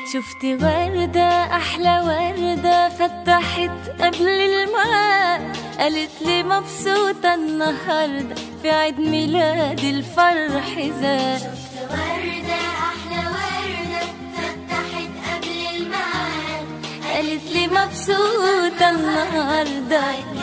شفت وردة أحلى وردة فتحت قبل الميعاد قالت لي مبسوطة النهاردة في عيد ميلادي الفرح زاد شفت وردة أحلى وردة فتحت قبل الميعاد قالت لي مبسوطة النهاردة